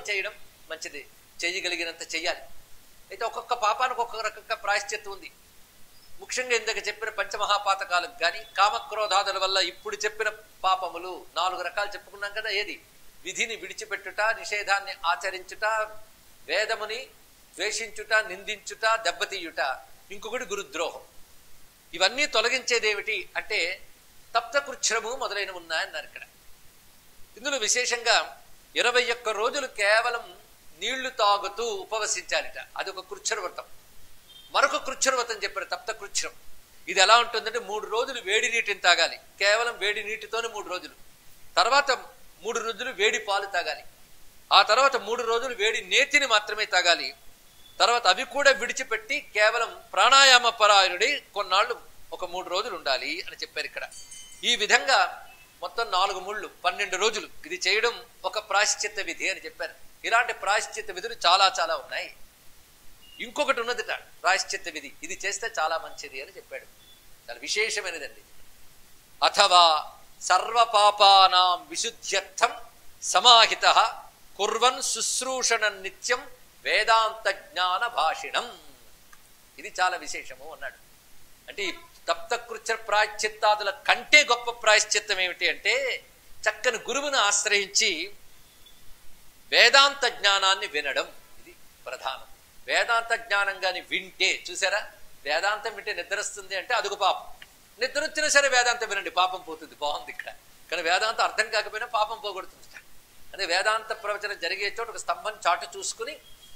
చేయడం మంచిది చేయగలిగినంత చెయ్యాలి అయితే ఒక్కొక్క పాపానికి ఒక్కొక్క రకంగా ప్రాయశ్చిత్తం ఉంది ముఖ్యంగా ఇందాక చెప్పిన పంచమహాపాతకాలకు కానీ కామక్రోధాదుల వల్ల ఇప్పుడు చెప్పిన పాపములు నాలుగు రకాలు చెప్పుకున్నాం కదా ఏది విధిని విడిచిపెట్టుట నిషేధాన్ని ఆచరించుట వేదముని ద్వేషించుట నిందించుట దెబ్బతీయుట ఇంకొకటి గురుద్రోహం ఇవన్నీ తొలగించేదేమిటి అంటే తప్తకృచ్ఛ్రము మొదలైనవి ఉన్నాయన్నారు ఇక్కడ ఇందులో విశేషంగా ఇరవై ఒక్క రోజులు కేవలం నీళ్లు తాగుతూ ఉపవసించాలిట అది ఒక కృచ్ఛ్ర వ్రతం మరొక కృచ్ఛ్ర వ్రతం చెప్పారు తప్త కృచ్ఛ్రం ఇది ఎలా ఉంటుందంటే మూడు రోజులు వేడి నీటిని తాగాలి కేవలం వేడి నీటితోనే మూడు రోజులు తర్వాత మూడు రోజులు వేడి పాలు తాగాలి ఆ తర్వాత మూడు రోజులు వేడి నేతిని మాత్రమే తాగాలి తర్వాత అవి కూడా విడిచిపెట్టి కేవలం ప్రాణాయామ పరాయణుడి కొన్నాళ్ళు ఒక మూడు రోజులు ఉండాలి అని చెప్పారు ఇక్కడ ఈ విధంగా మొత్తం నాలుగు ముళ్ళు పన్నెండు రోజులు ఇది చేయడం ఒక ప్రాశ్చిత్త విధి అని చెప్పారు ఇలాంటి ప్రాశ్చిత్త విధులు చాలా చాలా ఉన్నాయి ఇంకొకటి ఉన్నదిట ప్రాశ్చిత్త విధి ఇది చేస్తే చాలా మంచిది అని చెప్పాడు చాలా విశేషమైనదండి అథవా సర్వపాపానాం విశుద్ధ్యర్థం సమాహిత కుర్వన్ శుశ్రూషణ నిత్యం వేదాంత జ్ఞాన భాషిణం ఇది చాలా విశేషము అన్నాడు అంటే ఈ తప్తకృత్య ప్రాయశ్చిత్తాదుల కంటే గొప్ప ప్రాయశ్చిత్తం ఏమిటి అంటే చక్కని గురువును ఆశ్రయించి వేదాంత జ్ఞానాన్ని వినడం ఇది ప్రధానం వేదాంత జ్ఞానం గాని వింటే చూసారా వేదాంతం వింటే నిద్ర వస్తుంది అంటే అదొక పాపం నిద్ర వచ్చినా సరే వేదాంతం వినండి పాపం పోతుంది బాగుంది ఇక్కడ కానీ వేదాంతం అర్థం కాకపోయినా పాపం పోగొడుతుంది అదే వేదాంత ప్రవచనం జరిగే చోట ఒక స్తంభం చాటు చూసుకుని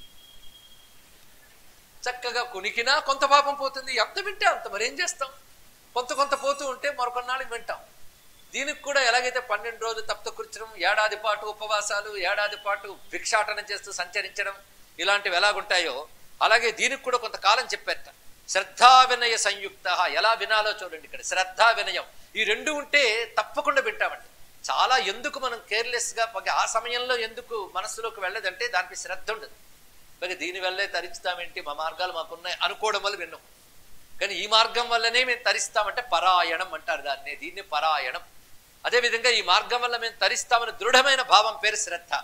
చక్కగా కునికినా కొంత పాపం పోతుంది ఎంత వింటే అంత మరేం చేస్తాం కొంత కొంత పోతూ ఉంటే మరికొన్నాళ్ళకి వింటాం దీనికి కూడా ఎలాగైతే పన్నెండు రోజులు తప్త కూర్చడం ఏడాది పాటు ఉపవాసాలు ఏడాది పాటు భిక్షాటనం చేస్తూ సంచరించడం ఇలాంటివి ఎలాగుంటాయో అలాగే దీనికి కూడా కొంతకాలం చెప్పారట శ్రద్ధా వినయ సంయుక్త ఎలా వినాలో చూడండి ఇక్కడ శ్రద్ధా వినయం ఈ రెండు ఉంటే తప్పకుండా వింటామండి చాలా ఎందుకు మనం కేర్లెస్ గా పగ- ఆ సమయంలో ఎందుకు మనస్సులోకి వెళ్ళదంటే దానికి శ్రద్ధ ఉండదు మరి దీని వల్లే తరిస్తామేంటి మా మార్గాలు మాకున్నాయి అనుకోవడం వల్ల విన్నాం కానీ ఈ మార్గం వల్లనే మేము తరిస్తామంటే పరాయణం అంటారు దాన్ని దీన్ని పరాయణం అదేవిధంగా ఈ మార్గం వల్ల మేము తరిస్తామని దృఢమైన భావం పేరు శ్రద్ధ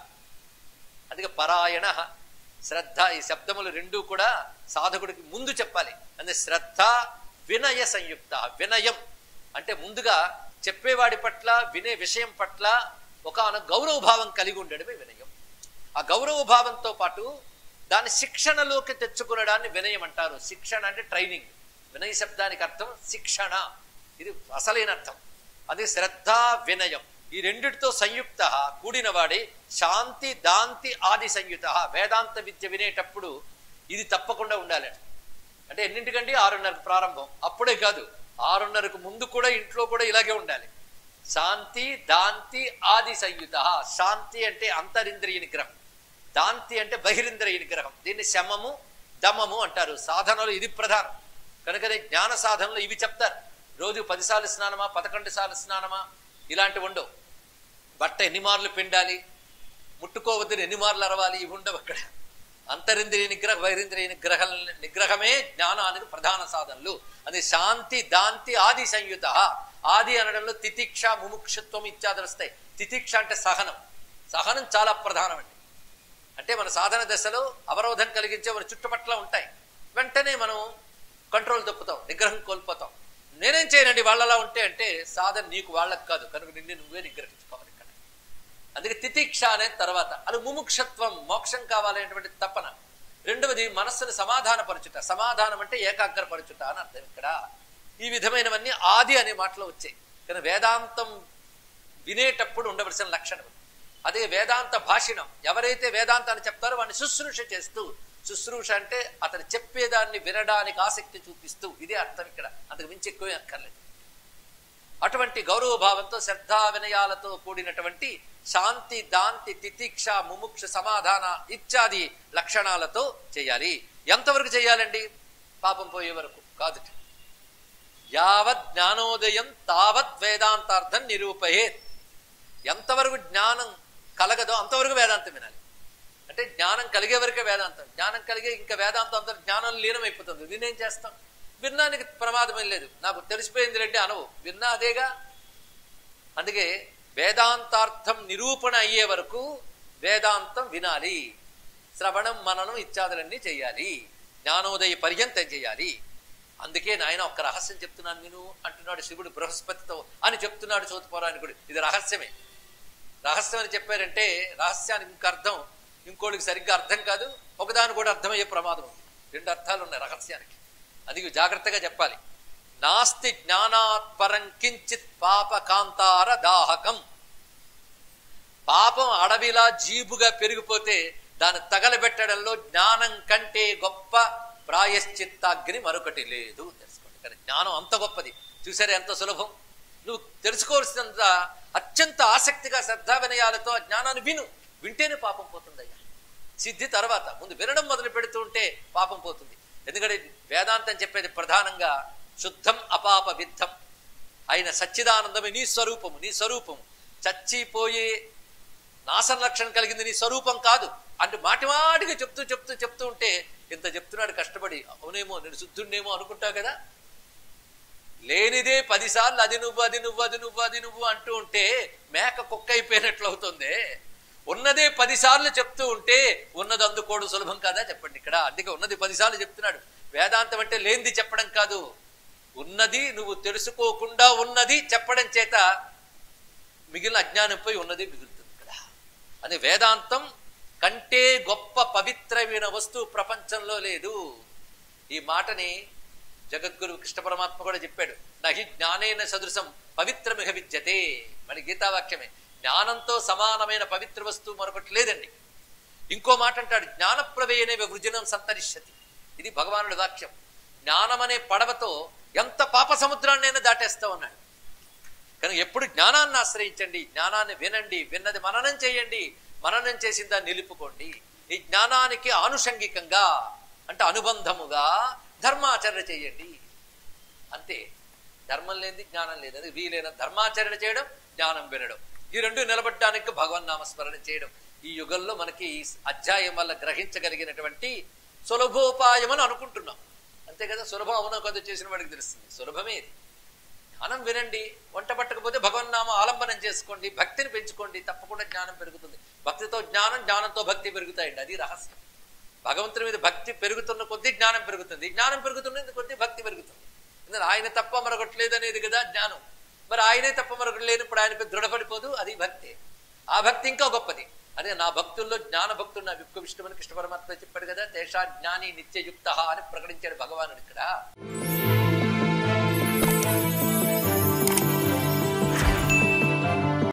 అందుకే పరాయణ శ్రద్ధ ఈ శబ్దములు రెండూ కూడా సాధకుడికి ముందు చెప్పాలి అంటే శ్రద్ధ వినయ సంయుక్త వినయం అంటే ముందుగా చెప్పేవాడి పట్ల వినే విషయం పట్ల ఒక గౌరవ భావం కలిగి ఉండడమే వినయం ఆ గౌరవ భావంతో పాటు దాని శిక్షణలోకి తెచ్చుకునడాన్ని వినయం అంటారు శిక్షణ అంటే ట్రైనింగ్ వినయ శబ్దానికి అర్థం శిక్షణ ఇది అసలైన అర్థం అది శ్రద్ధ వినయం ఈ రెండిటితో సంయుక్త కూడిన వాడే శాంతి దాంతి ఆది సంయుత వేదాంత విద్య వినేటప్పుడు ఇది తప్పకుండా ఉండాలి అంటే ఎన్నింటికండి ఆరున్నరకు ప్రారంభం అప్పుడే కాదు ఆరున్నరకు ముందు కూడా ఇంట్లో కూడా ఇలాగే ఉండాలి శాంతి దాంతి ఆది సంయుత శాంతి అంటే అంతరింద్రియ నిగ్రహం దాంతి అంటే బహిరింద్రియ నిగ్రహం దీన్ని శమము దమము అంటారు సాధనలు ఇది ప్రధానం కనుకనే జ్ఞాన సాధనలు ఇవి చెప్తారు రోజు పదిసార్లు స్నానమా పదకొండు సార్లు స్నానమా ఇలాంటివి ఉండవు బట్ట ఎన్ని మార్లు పిండాలి ముట్టుకోవద్దని ఎన్ని మార్లు అరవాలి ఇవి ఉండవు అక్కడ అంతరింద్రియ నిగ్రహ బహిరింద్రియ నిగ్రహ నిగ్రహమే జ్ఞానానికి ప్రధాన సాధనలు అది శాంతి దాంతి ఆది సంయుత ఆది అనడంలో తితిక్ష ముముక్షత్వం ఇత్యాదులు వస్తాయి తితిక్ష అంటే సహనం సహనం చాలా ప్రధానమండి అంటే మన సాధన దశలో అవరోధం కలిగించే మన చుట్టుపట్ల ఉంటాయి వెంటనే మనం కంట్రోల్ తప్పుతాం నిగ్రహం కోల్పోతాం నేనేం చేయనండి వాళ్ళలా ఉంటే అంటే సాధన నీకు వాళ్ళకి కాదు కనుక నిన్ను నువ్వే నిగ్రహించుకోవాలి ఇక్కడ అందుకే తితిక్ష అనే తర్వాత అది ముముక్షత్వం మోక్షం కావాలనేటువంటి తపన రెండవది మనస్సును సమాధానపరచుట సమాధానం అంటే ఏకాగ్రపరచుట అని అర్థం ఇక్కడ ఈ విధమైనవన్నీ ఆది అనే మాటలో వచ్చాయి కానీ వేదాంతం వినేటప్పుడు ఉండవలసిన లక్షణం అదే వేదాంత భాషణం ఎవరైతే వేదాంతాన్ని చెప్తారో వాడిని శుశ్రూష చేస్తూ శుశ్రూష అంటే అతను చెప్పేదాన్ని వినడానికి ఆసక్తి చూపిస్తూ ఇదే అర్థం ఇక్కడ అంతకు మించి ఎక్కువ అక్కర్లేదు అటువంటి గౌరవ భావంతో శ్రద్ధా వినయాలతో కూడినటువంటి శాంతి దాంతి తితిక్ష ముముక్ష సమాధాన ఇత్యాది లక్షణాలతో చేయాలి ఎంతవరకు చేయాలండి పాపం పోయే వరకు కాదు యావత్ జ్ఞానోదయం తావత్ వేదాంతార్థం నిరూపయేత్ ఎంతవరకు జ్ఞానం కలగదో అంతవరకు వేదాంతం వినాలి అంటే జ్ఞానం కలిగే వరకే వేదాంతం జ్ఞానం కలిగే ఇంకా వేదాంతం అంతా జ్ఞానం లీనమైపోతుంది దీనేం చేస్తాం విన్నానికి ప్రమాదం ఏం లేదు నాకు తెలిసిపోయింది రండి అనవు విన్నా అదేగా అందుకే వేదాంతార్థం నిరూపణ అయ్యే వరకు వేదాంతం వినాలి శ్రవణం మననం ఇత్యాదులన్నీ చేయాలి జ్ఞానోదయ పర్యంతం చేయాలి అందుకే నాయన ఒక్క రహస్యం చెప్తున్నాను నేను అంటున్నాడు శివుడు బృహస్పతితో అని చెప్తున్నాడు చోతుపౌరాణికుడు ఇది రహస్యమే రహస్యం అని చెప్పారంటే రహస్యానికి ఇంక అర్థం ఇంకోటికి సరిగ్గా అర్థం కాదు ఒకదాని కూడా అర్థమయ్యే ప్రమాదం ఉంది రెండు అర్థాలు ఉన్నాయి రహస్యానికి అది జాగ్రత్తగా చెప్పాలి నాస్తి జ్ఞానాత్పరం కించిత్ పాపకాంతార దాహకం పాపం అడవిలా జీబుగా పెరిగిపోతే దాన్ని తగలబెట్టడంలో జ్ఞానం కంటే గొప్ప ప్రాయశ్చిత్తాగ్ని మరొకటి లేదు తెలుసుకోండి కానీ జ్ఞానం అంత గొప్పది చూసారా ఎంత సులభం నువ్వు తెలుసుకోవాల్సినంత అత్యంత ఆసక్తిగా శ్రద్ధా వినయాలతో ఆ జ్ఞానాన్ని విను వింటేనే పాపం పోతుందయ్యా సిద్ధి తర్వాత ముందు వినడం మొదలు పెడుతూ ఉంటే పాపం పోతుంది ఎందుకంటే వేదాంతం చెప్పేది ప్రధానంగా శుద్ధం అపాప విద్ధం ఆయన సచ్చిదానందమే నీ స్వరూపము నీ స్వరూపము చచ్చిపోయే నాశన లక్షణం కలిగింది నీ స్వరూపం కాదు అంటే మాటి మాటిగా చెప్తూ చెప్తూ చెప్తూ ఉంటే ఇంత చెప్తున్నాడు కష్టపడి అవునేమో నేను శుద్ధుణ్ణేమో అనుకుంటావు కదా లేనిదే పదిసార్లు అది నువ్వు అది నువ్వు అది నువ్వు అది నువ్వు అంటూ ఉంటే మేక కుక్క అయిపోయినట్లు అవుతుంది ఉన్నదే పదిసార్లు చెప్తూ ఉంటే ఉన్నది అందుకోవడం సులభం కాదా చెప్పండి ఇక్కడ అందుకే ఉన్నది పదిసార్లు చెప్తున్నాడు వేదాంతం అంటే లేనిది చెప్పడం కాదు ఉన్నది నువ్వు తెలుసుకోకుండా ఉన్నది చెప్పడం చేత మిగిలిన అజ్ఞానంపై ఉన్నది మిగులుతుంది ఇక్కడ అది వేదాంతం కంటే గొప్ప పవిత్రమైన వస్తువు ప్రపంచంలో లేదు ఈ మాటని జగద్గురు కృష్ణ పరమాత్మ కూడా చెప్పాడు నహి జ్ఞానేన సదృశం పవిత్రమిహ విద్యతే మన గీతావాక్యమే జ్ఞానంతో సమానమైన పవిత్ర వస్తువు మరొకటి లేదండి ఇంకో మాట అంటాడు జ్ఞానప్రవేయనే వృజనం సంతరిష్యతి ఇది భగవానుడి వాక్యం జ్ఞానం అనే పడవతో ఎంత పాప సముద్రాన్నైనా దాటేస్తా ఉన్నాడు కనుక ఎప్పుడు జ్ఞానాన్ని ఆశ్రయించండి జ్ఞానాన్ని వినండి విన్నది మననం చేయండి మననం చేసిన దాన్ని నిలుపుకోండి ఈ జ్ఞానానికి ఆనుషంగికంగా అంటే అనుబంధముగా ధర్మాచరణ చేయండి అంతే ధర్మం లేనిది జ్ఞానం లేదు అది వీలైన ధర్మాచరణ చేయడం జ్ఞానం వినడం ఈ రెండు నిలబడడానికి భగవన్ నామస్మరణ చేయడం ఈ యుగంలో మనకి ఈ అధ్యాయం వల్ల గ్రహించగలిగినటువంటి సులభోపాయం అని అనుకుంటున్నాం అంతే కదా సులభం అవునో కదా చేసిన వాడికి తెలుస్తుంది సులభమే ఇది జ్ఞానం వినండి వంట పట్టకపోతే భగవన్నామ ఆలంబనం చేసుకోండి భక్తిని పెంచుకోండి తప్పకుండా జ్ఞానం పెరుగుతుంది భక్తితో జ్ఞానం జ్ఞానంతో భక్తి పెరుగుతాయండి అది రహస్యం భగవంతుని మీద భక్తి పెరుగుతున్న కొద్దీ జ్ఞానం పెరుగుతుంది జ్ఞానం పెరుగుతున్నది కొద్దీ భక్తి పెరుగుతుంది ఎందుకంటే ఆయన తప్ప మరొకటి లేదనేది కదా జ్ఞానం మరి ఆయనే తప్ప మరొకటి లేనప్పుడు ఆయన మీద దృఢపడిపోదు అది భక్తి ఆ భక్తి ఇంకా గొప్పది అదే నా భక్తుల్లో జ్ఞాన భక్తుడు నా విక్క విష్ణుమని కృష్ణ పరమాత్మ చెప్పాడు కదా తేషా జ్ఞాని నిత్యయుక్త అని ప్రకటించాడు భగవానుడు ఇక్కడ